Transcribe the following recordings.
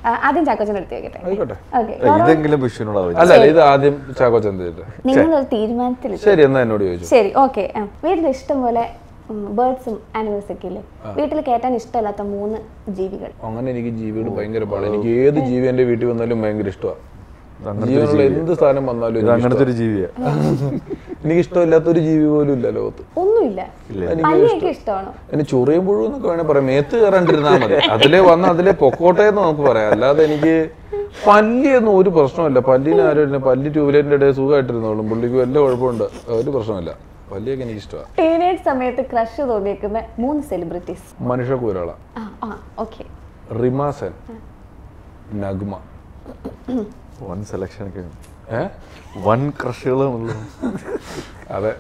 ആ, ആദ്യം ചാക്കോച്ചൻ്റെ അടുത്ത് വെക്കട്ടെ ആയിക്കോട്ടെ ഓക്കെ ഇതെങ്കിലും വിഷുവിനോടാവും അല്ല അല്ല ഇത് ആദ്യം ചാക്കോച്ചൻ ചെയ്തിട്ട് നിങ്ങളൊരു തീരുമാനത്തിൽ ശരി എന്നാ എന്നോട് ചോദിച്ചു ശരി ഓക്കെ വീട്ടിൽ ഇഷ്ടം പോലെ ബേർഡ്സും ആനിമൽസ് ഒക്കെ ഇല്ലേ വീട്ടിൽ കയറ്റാൻ ഇഷ്ടമല്ലാത്ത മൂന്ന് ജീവികൾ അങ്ങനെ എനിക്ക് ജീവികൾ ഭയങ്കര പാടാണ് എനിക്ക് ഏത് ജീവി എന്റെ വീട്ടിൽ വന്നാലും ഭയങ്കര ഇഷ്ടമാണ് ജീവനുള്ള എന്ത് സാധനം വന്നാലും ഇത് എനിക്ക് അങ്ങനത്തെ ഒരു ജീവിയാ ഇഷ്ടമാ. എനിക്ക് ഇഷ്ടമില്ലാത്ത ഒരു ജീവി പോലും ഇല്ല ലോകത്ത് ഒന്നുമില്ല പല്ലിയൊക്കെ ഇഷ്ടമാണോ എന്നെ ചൊറിയും പുഴു എന്നൊക്കെ വേണേ പറയാം മേത്ത് കയറാണ്ടിരുന്നാ മതി അതിലെ വന്ന് അതിലെ പൊക്കോട്ടെ എന്ന് നമുക്ക് പറയാം അല്ലാതെ എനിക്ക് പല്ലിയൊന്നും ഒരു പ്രശ്നമില്ല പല്ലിന് ആരും ഇല്ല പല്ലി ട്യൂബ്ലൈറ്റിന്റെ ഇടയിൽ സുഖമായിട്ടിരുന്നോളും പുള്ളിക്ക് വല്ല കുഴപ്പമുണ്ട് ഒരു പ്രശ്നമില്ല പല്ലിയൊക്കെ എനിക്ക് ഇഷ്ടമാണ് ടീനേജ് സമയത്ത് ക്രഷ് തോന്നിയേക്കുന്ന മൂന്ന് സെലിബ്രിറ്റീസ് മനുഷ്യ കൂരാള ആ ആ ഓക്കെ റിമാസൻ നഗ്മ വൺ സെലക്ഷൻ ഒക്കെ ഏ വൺ ക്രഷുകളുള്ളൂ അതെ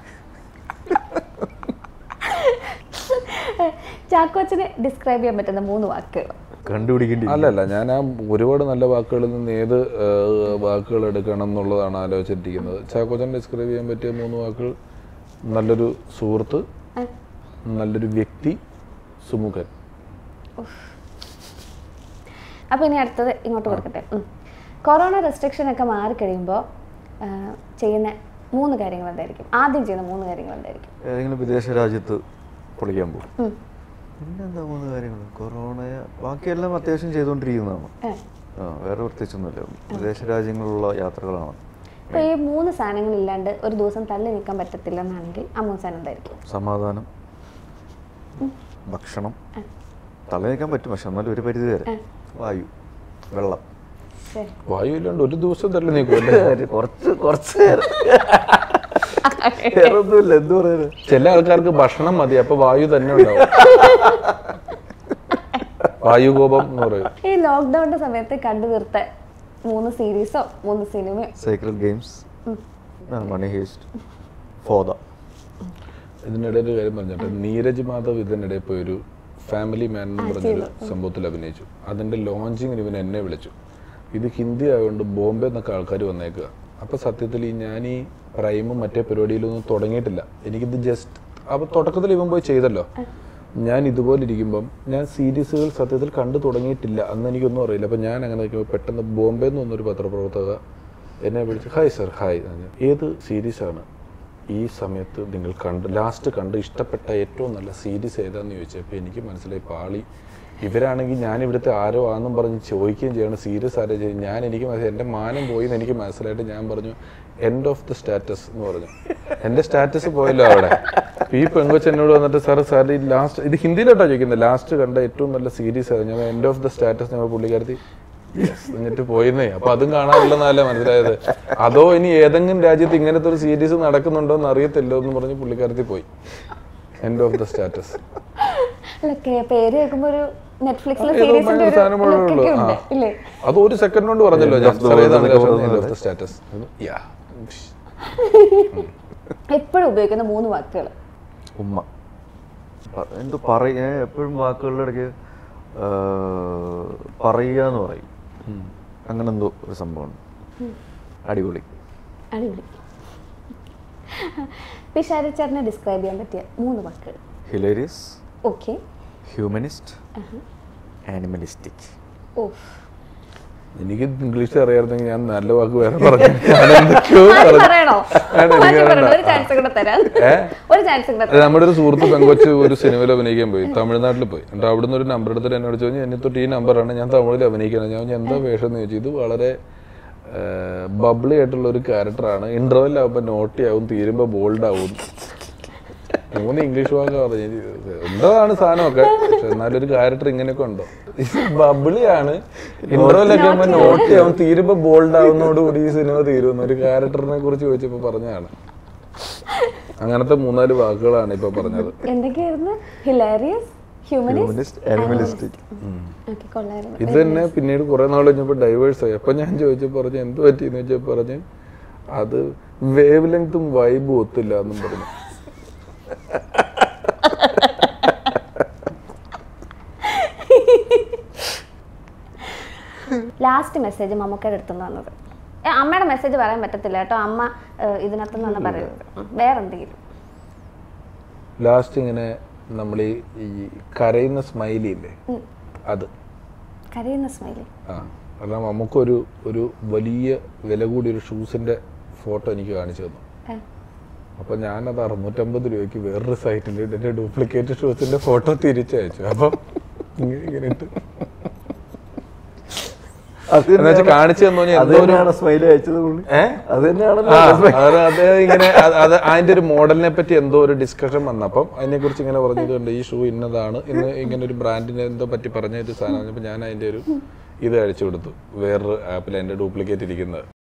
ചാക്കോച്ചനെ ഡിസ്ക്രൈബ് ചെയ്യാൻ പറ്റുന്ന മൂന്ന് വാക്കുകൾ കണ്ടുപിടിക്കേണ്ടി അല്ലല്ല ഞാൻ ആ ഒരുപാട് നല്ല വാക്കുകളിൽ നിന്ന് ഏത് ഏഹ്, വാക്കുകൾ എടുക്കണം എന്നുള്ളതാണ് ആലോചിച്ചിരിക്കുന്നത് ചാക്കോച്ചൻ ഡിസ്ക്രൈബ് ചെയ്യാൻ പറ്റിയ മൂന്ന് വാക്കുകൾ നല്ലൊരു സുഹൃത്ത് നല്ലൊരു വ്യക്തി സുമുഖൻ അപ്പോൾ ഇനി അടുത്തത് ഇങ്ങോട്ട് കൊടുക്കട്ടെ ഉം. കൊറോണ റെസ്ട്രിക്ഷൻ ഒക്കെ മാറിക്കഴിയുമ്പോൾ ആ, ചെയ്യുന്ന മൂന്ന് കാര്യങ്ങൾ എന്തായിരിക്കും ആദ്യം ചെയ്യുന്ന മൂന്ന് കാര്യങ്ങൾ എന്തായിരിക്കും ഏതെങ്കിലും വിദേശ രാജ്യത്ത് പൊളിക്കാൻ പോകും ഉം. പിന്നെന്താ മൂന്ന് കാര്യങ്ങൾ കൊറോണ ബാക്കിയെല്ലാം അത്യാവശ്യം ചെയ്തുകൊണ്ടിരിക്കുന്നതാണ് ഏ. ആ വേറെ പ്രത്യേകിച്ചൊന്നുമില്ല വിദേശ രാജ്യങ്ങളിലുള്ള യാത്രകളാണ് ഇപ്പൊ ഈ മൂന്ന് സാധനങ്ങൾ ഇല്ലാണ്ട് ഒരു ദിവസം തള്ളി നിൽക്കാൻ പറ്റത്തില്ല എന്നാണെങ്കിൽ ആ മൂന്ന് സാധനം എന്തായിരിക്കും സമാധാനം ഭക്ഷണം തള്ളി നിൽക്കാൻ പറ്റും പക്ഷെ എന്നാലും ഒരു പരിധി വരെ വായു വെള്ളം ശരി വായു ഇല്ലാണ്ട് ഒരു ദിവസം തള്ളി നീക്കുമല്ലേ കുറച്ച് കുറച്ച് നേരം വേറെ ഒന്നുമില്ല എന്ത് പറയാന് ചില ആൾക്കാർക്ക് ഭക്ഷണം മതി അപ്പൊ വായു തന്നെ ഉണ്ടാവും വായുകോപം എന്ന് പറയും ഈ ലോക്ക്ഡൌണിന്റെ സമയത്ത് കണ്ടു തീർത്ത മൂന്ന് സീരീസോ മൂന്ന് സിനിമയോ cycle games money heist Fauda ഇതിനിടയിൽ ഒരു കാര്യം പറഞ്ഞിട്ട് നീരജ് മാധവ് ഇതിനിടയിൽ പോയി ഒരു ഫാമിലി മാൻ എന്ന് പറഞ്ഞൊരു സംഭവത്തിൽ അഭിനയിച്ചു അതിന്റെ ലോഞ്ചിങ്ങിന് ഇവൻ എന്നെ വിളിച്ചു ഇത് ഹിന്ദി ആയതുകൊണ്ട് ബോംബെ എന്നൊക്കെ ആൾക്കാർ വന്നേക്കുക അപ്പൊ സത്യത്തിൽ ഈ ഞാൻ ഈ പ്രൈമും മറ്റേ പരിപാടിയിലൊന്നും തുടങ്ങിയിട്ടില്ല എനിക്കിത് ജസ്റ്റ് അപ്പൊ തുടക്കത്തിൽ ഇവൻ പോയി ചെയ്തല്ലോ ഞാൻ ഇതുപോലെ ഇരിക്കുമ്പം ഞാൻ സീരീസുകൾ സത്യത്തിൽ കണ്ടു തുടങ്ങിയിട്ടില്ല അന്ന് എനിക്കൊന്നും അറിയില്ല അപ്പൊ ഞാൻ അങ്ങനെ നിൽക്കുമ്പോൾ പെട്ടെന്ന് ബോംബെ എന്ന് വന്നൊരു പത്രപ്രവർത്തക എന്നെ വിളിച്ച് ഹായ് സർ ഹായ് ഏത് സീരീസാണ് ഈ സമയത്ത് നിങ്ങൾ കണ്ട് ലാസ്റ്റ് കണ്ട് ഇഷ്ടപ്പെട്ട ഏറ്റവും നല്ല സീരീസ് ഏതാന്ന് ചോദിച്ചപ്പോൾ എനിക്ക് മനസ്സിലായി പാളി ഇവരാണെങ്കിൽ ഞാൻ ഇവിടുത്തെ ആരോ ആണെന്നും പറഞ്ഞ് ചോദിക്കുകയും ചെയ്യണം സീരിയസ് ആരോ ചെയ്യും ഞാൻ എനിക്ക് മനസ്സിലായി എൻ്റെ മാനം പോയി എന്ന് എനിക്ക് മനസ്സിലായിട്ട് ഞാൻ പറഞ്ഞു എൻഡ് ഓഫ് ദ സ്റ്റാറ്റസ് എന്ന് പറഞ്ഞു എൻ്റെ സ്റ്റാറ്റസ് പോയല്ലോ അവിടെ അപ്പൊ ഈ പെങ്കൊച്ച് എന്നോട് വന്നിട്ട് സാർ സാർ ഈ ലാസ്റ്റ് ഇത് ഹിന്ദിയിലോട്ടാണ് ചോദിക്കുന്നത് ലാസ്റ്റ് കണ്ട ഏറ്റവും നല്ല സീരീസ് ആണ് ഞാൻ എൻഡ് ഓഫ് ദ സ്റ്റാറ്റസ് ഞങ്ങൾ പുള്ളിക്കാരത്തി Yes, എന്നിട്ട് പോയിന്നേ അപ്പൊ അതും കാണാറില്ലെന്നല്ല മനസ്സിലായത് അതോ ഇനി ഏതെങ്കിലും രാജ്യത്ത് ഇങ്ങനത്തെ ഒരു സീരീസ് നടക്കുന്നുണ്ടോ എന്ന് അറിയത്തില്ലോ എന്ന് പറഞ്ഞ് പുള്ളിക്കാരത്തി പോയി എൻഡ് ഓഫ് ദ സ്റ്റാറ്റസ് അല്ല കേ- പേര് കേൾക്കുമ്പോ ഒരു നെറ്റ്ഫ്ലിക്സിലെ ഏതോ സീരീസിന്റെ ഭയങ്കര ഒരു സാധനം പോലെ look ഉള്ളൂ. ഒക്കെ ഉണ്ട് ആ. ഇല്ലേ അത് ഒരു സെക്കൻഡ് കൊണ്ട് പറഞ്ഞല്ലോ End ഞാൻ of the Sir, world ഏതാണ് എന്നൊക്കെ എൻഡ് ഓഫ് പറഞ്ഞത്. ദ സ്റ്റാറ്റസ് യാ എപ്പോഴും ഉപയോഗിക്കുന്ന മൂന്ന് വാക്കുകൾ ഉമ്മ പ- എന്തോ പറയ എപ്പോഴും വാക്കുകളുടെ ഇടയ്ക്ക് ആ, പറയുക എന്ന് പറയും അങ്ങനെ എന്തോ ഒരു സംഭവമാണ് അടിപൊളി അടിപൊളി പിഷാരച്ചേട്ടനെ ഡിസ്ക്രൈബ് ചെയ്യാൻ പറ്റിയ മൂന്ന് വാക്കുകൾ ഹിലേരിയസ് ഓക്കെ ഹ്യൂമനിസ്റ്റ് ആനിമലിസ്റ്റിക് ഓ എനിക്ക് ഇംഗ്ലീഷ് അറിയാമായിരുന്നെങ്കിൽ ഞാൻ നല്ല വാക്ക് വേറെ പറഞ്ഞു ഞാൻ എന്തൊക്കെയോ മാറ്റി പറഞ്ഞു. പറയണോ വേണ്ട, എനിക്ക് മാറ്റി പറയണോ വേണ്ട. ഒരു ചാൻസ് കൂടെ തരാം ഏ? ഒരു ചാൻസ് കൂടെ അത് നമ്മുടെ ഒരു സുഹൃത്ത് പെങ്കൊച്ച് ഒരു സിനിമയിൽ അഭിനയിക്കാൻ പോയി തമിഴ്നാട്ടിൽ പോയി എന്നിട്ട് അവിടുന്ന് ഒരു നമ്പർ എടുത്തിട്ട് എന്നോട് ചോദിച്ചു എന്നെ തൊട്ട് ഈ നമ്പറാണ് ഞാൻ തമിഴിൽ അഭിനയിക്കണം ഞാൻ പറഞ്ഞു, എന്താ വേഷം എന്ന് ചോദിച്ചു ഇത് വളരെ ബബ്ലി ആയിട്ടുള്ള ഒരു ക്യാരക്ടറാണ് ഇന്റർവെൽ ആവുമ്പോൾ നോട്ടി ആവും തീരുമ്പോൾ ബോൾഡ് ആവും മൂന്ന് ഇംഗ്ലീഷ് വാക്ക് പറഞ്ഞു എന്താണ് സാധനമൊക്കെ പക്ഷെ എന്നാലും ഒരു ക്യാരക്ടർ ഇങ്ങനെയൊക്കെ ഉണ്ടോ ഇത് ബബ്ലിയാണ് ഇന്റർവെല്ലൊക്കെ ആകുമ്പോൾ നോട്ടി ആവും തീരുമ്പോൾ ബോൾഡ് ആവുന്നതോടുകൂടി ഈ സിനിമ തീരുമെന്ന് ഒരു ക്യാരക്ടറിനെ കുറിച്ച് ചോദിച്ചപ്പോൾ പറഞ്ഞതാണ് അങ്ങനത്തെ മൂന്നാല് വാക്കുകളാണ് ഇപ്പൊ പറഞ്ഞത് എന്തൊക്കെയായിരുന്നു hilarious humanist humanist animalistic okay കൊള്ളായിരുന്നു ഇത് തന്നെ പിന്നീട് കുറെ നാൾ കഴിഞ്ഞപ്പോൾ ഡൈവേഴ്സ് ആയി അപ്പൊ ഞാൻ ചോദിച്ചു പറഞ്ഞു എന്ത് പറ്റിയെന്ന് വെച്ചാൽ പറഞ്ഞു അത് വേവ് ലെങ്തും വൈബും ഒത്തില്ല എന്നും പറഞ്ഞു ലാസ്റ്റ് മെസ്സേജ് മമ്മൂക്കയുടെ അടുത്തുനിന്ന് വന്നത് ഏ, അമ്മയുടെ മെസ്സേജ് പറയാൻ പറ്റത്തില്ല കേട്ടോ അമ്മ ഏ, ഇതിനകത്തുനിന്ന് തന്നെ പറയരുത് ഉം, വേറെ എന്തെങ്കിലും ലാസ്റ്റ് ഇങ്ങനെ നമ്മൾ ഈ ഈ കരയുന്ന സ്മൈലി ഇല്ലേ അത് കരയുന്ന സ്മൈലി ആ കാരണം നമുക്കൊരു ഒരു വലിയ വില കൂടിയ ഒരു ഷൂസിന്റെ ഫോട്ടോ എനിക്ക് കാണിച്ചു തന്നു അപ്പൊ ഞാനത് അറുന്നൂറ്റമ്പത് രൂപയ്ക്ക് വേറൊരു സൈറ്റിൽ ഇതിന്റെ ഡ്യൂപ്ലിക്കേറ്റ് ഷൂസിന്റെ ഫോട്ടോ തിരിച്ചയച്ചു അപ്പൊ ഇങ്ങനെ ഇങ്ങനെ ഇട്ട് അത് എന്ന് വെച്ചാൽ കാണിച്ചു തന്നു അത് എന്തോ ഒരു തന്നെയാണ് സ്മൈൽ അയച്ചത് പുള്ളി ഏ? അത് തന്നെയാണല്ലോ ആ, smile. അത് അത് ഇങ്ങനെ അത് അത് അതിന്റെ ഒരു മോഡലിനെ പറ്റി എന്തോ ഒരു ഡിസ്കഷൻ വന്നപ്പം അതിനെ കുറിച്ച് ഇങ്ങനെ പറഞ്ഞതുകൊണ്ട് ഈ ഷൂ ഇന്നതാണ് ഇന്ന് ഇങ്ങനെ ഒരു ബ്രാൻഡിനെ എന്തോ പറ്റി പറഞ്ഞ ഒരു സാധനം പറഞ്ഞപ്പോൾ ഞാൻ അതിന്റെ ഒരു ഇത് അയച്ചു കൊടുത്തു വേറൊരു ആപ്പിൽ അതിന്റെ ഡ്യൂപ്ലിക്കേറ്റ് ഇരിക്കുന്നത്